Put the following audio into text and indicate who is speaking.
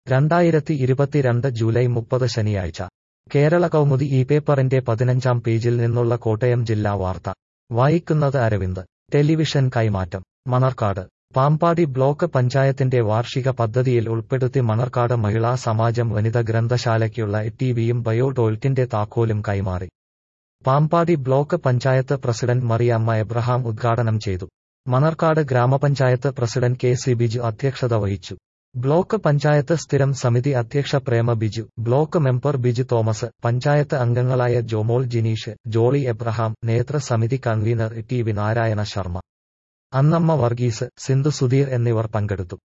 Speaker 1: രണ്ടായിരത്തി ഇരുപത്തിരണ്ട് ജൂലൈ മുപ്പത് ശനിയാഴ്ച കേരള കൗമുദി ഈ പേപ്പറിന്റെ പതിനഞ്ചാം പേജിൽ നിന്നുള്ള കോട്ടയം ജില്ലാ വാർത്ത വായിക്കുന്നത് അരവിന്ദ് ടെലിവിഷൻ കൈമാറ്റം മണർക്കാട് പാമ്പാടി ബ്ലോക്ക് പഞ്ചായത്തിന്റെ വാർഷിക പദ്ധതിയിൽ ഉൾപ്പെടുത്തി മണർക്കാട് മഹിളാ സമാജം വനിത ഗ്രന്ഥശാലയ്ക്കുള്ള ടിവിയും ബയോ ടോയ്ലറ്റിന്റെ താക്കോലും കൈമാറി Pampady block panchayat president Mariamma Abraham ഉദ്ഘാടനം ചെയ്തു മണർക്കാട് ഗ്രാമപഞ്ചായത്ത് പ്രസിഡന്റ് കെ സി ബിജു അധ്യക്ഷത വഹിച്ചു ബ്ലോക്ക് പഞ്ചായത്ത് സ്ഥിരം സമിതി അധ്യക്ഷ Prema Biju block member Biju Thomas panchayat അംഗങ്ങളായ ജോമോൾ ജിനീഷ് ജോളി എബ്രഹാം നേതൃ സമിതി convener T V Narayana Sharma Annamma Varghese Sindhu Sudheer എന്നിവർ പങ്കെടുത്തു